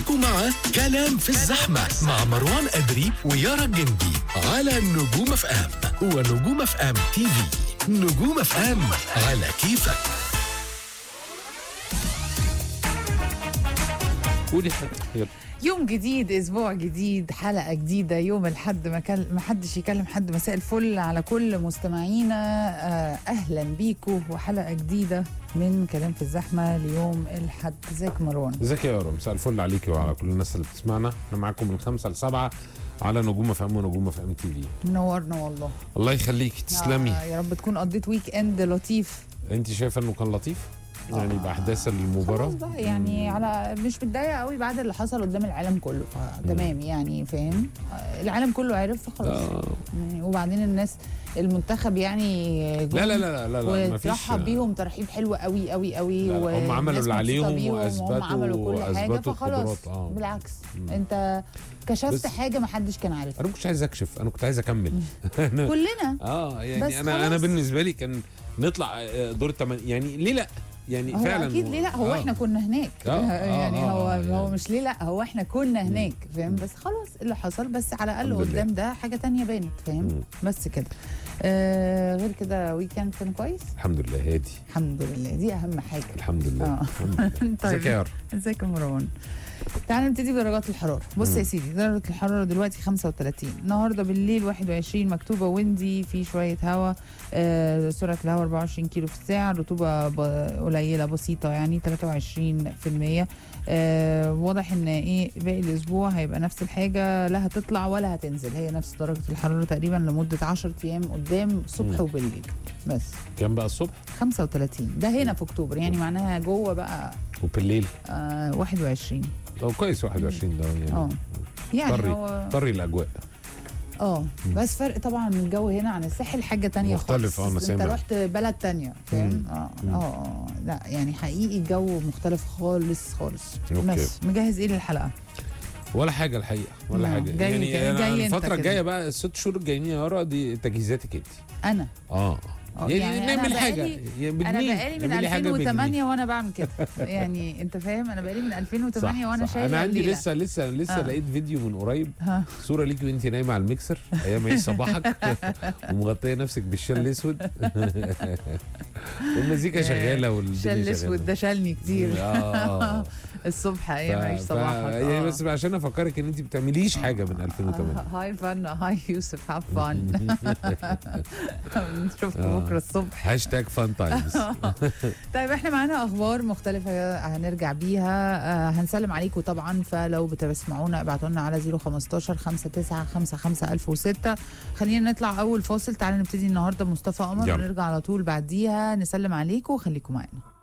انتوا مع كلام في الزحمة مع مروان أدري ويارا الجندي على نجوم اف ام ونجوم اف ام تي في نجوم اف ام على كيفك قولي حاجه يلا يوم جديد اسبوع جديد حلقه جديده يوم الحد ما كل... ما حدش يكلم حد مساء الفل على كل مستمعينا آه، اهلا بيكم وحلقه جديده من كلام في الزحمه ليوم الحد ازيك مروان ازيك يا يارا مساء الفل عليكي وعلى كل الناس اللي بتسمعنا احنا معاكم من خمسة لسبعة على نجوم اف ام ونجوم اف ام تي في منورنا والله الله يخليكي تسلمي آه، يا رب تكون قضيت ويك اند لطيف انت شايفه انه كان لطيف يعني آه. باحداث المباراه خلاص بقى يعني على مش متضايقه قوي بعد اللي حصل قدام العالم كله فتمام يعني فاهم آه، العالم كله عرف فخلاص آه. يعني وبعدين الناس المنتخب يعني لا لا لا لا لا ما فيش وترحب بيهم ترحيب حلو قوي قوي قوي لا، لا، هم عملوا اللي والناس مبسوطة عليهم بيهم وهم وأثبتوا- عملوا كل حاجه وأثبتوا فخلاص القدرات، آه. بالعكس مم. انت كشفت بس- حاجه ما حدش كان عارفها انا ما كنتش عايز اكشف انا كنت عايز اكمل كلنا اه بس يعني انا انا خلاص. بالنسبه لي كان نطلع آه، دور الثمانية يعني ليه لا يعني هو فعلا اكيد ليه لا هو آه. احنا كنا هناك آه، آه، يعني آه، هو آه، هو يعني. مش ليه لا هو احنا كنا هناك فاهم بس خلاص اللي حصل بس على الاقل الحمد لله. قدام ده حاجه تانية بانت مم. فاهم بس كده آه غير كده ويكند كان كويس الحمد لله هادي الحمد لله دي اهم حاجه الحمد لله آه. الحمد لله ازيك يا يارا ازيك يا مروان تعال نبتدي بدرجات الحراره بص يا سيدي درجه الحراره دلوقتي 35 النهارده بالليل 21 مكتوبه ويندي في شويه هواء آه سرعه الهواء 24 كيلو في الساعه الرطوبه ب- قليله بسيطه يعني 23% آه واضح ان ايه باقي الاسبوع هيبقى نفس الحاجه لا هتطلع ولا هتنزل هي نفس درجه الحراره تقريبا لمده 10 ايام قدام صبح مم. وبالليل بس كام بقى الصبح 35 ده هنا في اكتوبر يعني معناها جوه بقى وبالليل آه 21 هو كويس 21 ده يعني اه يعني طري هو طري الاجواء اه بس فرق طبعا من الجو هنا عن الساحل حاجه تانية مختلف، خالص اه، أنا انت سامع. رحت بلد تانية فاهم مم. اه مم. اه آه. لا يعني حقيقي الجو مختلف خالص خالص أوكي. بس مجهز ايه للحلقه ولا حاجه الحقيقه ولا نعم. حاجه جاي- يعني جاي- أنا جاي أنت الفتره كده. الجايه بقى الست شهور الجايين يا يارا دي تجهيزاتك انت انا اه آه، يعني, يعني أنا نعمل حاجه بقالي- يعني انا بجنيه. بقالي من اعملي حاجة 2008 وانا بعمل كده يعني انت فاهم انا بقالي من بجنيه. 2008 صح، وانا صح. شايله انا عندي الليلة. لسه لسه لسه آه. لقيت فيديو من قريب ها صوره ليكي وانت نايمه على الميكسر ايام عيد صباحك ومغطيه نفسك بالشال الاسود والمزيكا شغاله والدنيا الشال الاسود شغالة. ده شالني كتير اه الصبح ايام عيش ف- صباحك ف- يعني آه. بس عشان افكرك ان انت بتعمليش حاجه من 2008 هاي فن هاي يوسف هاف فن نشوفكم آه. بكره الصبح هاشتاج فان تايمز طيب احنا معانا اخبار مختلفه هنرجع بيها آه هنسلم عليكم طبعا فلو بتسمعونا ابعتوا لنا على 015 59 55 1006 خلينا نطلع اول فاصل تعالى نبتدي النهارده مصطفى قمر يلا. ونرجع على طول بعديها نسلم عليكم وخليكم معانا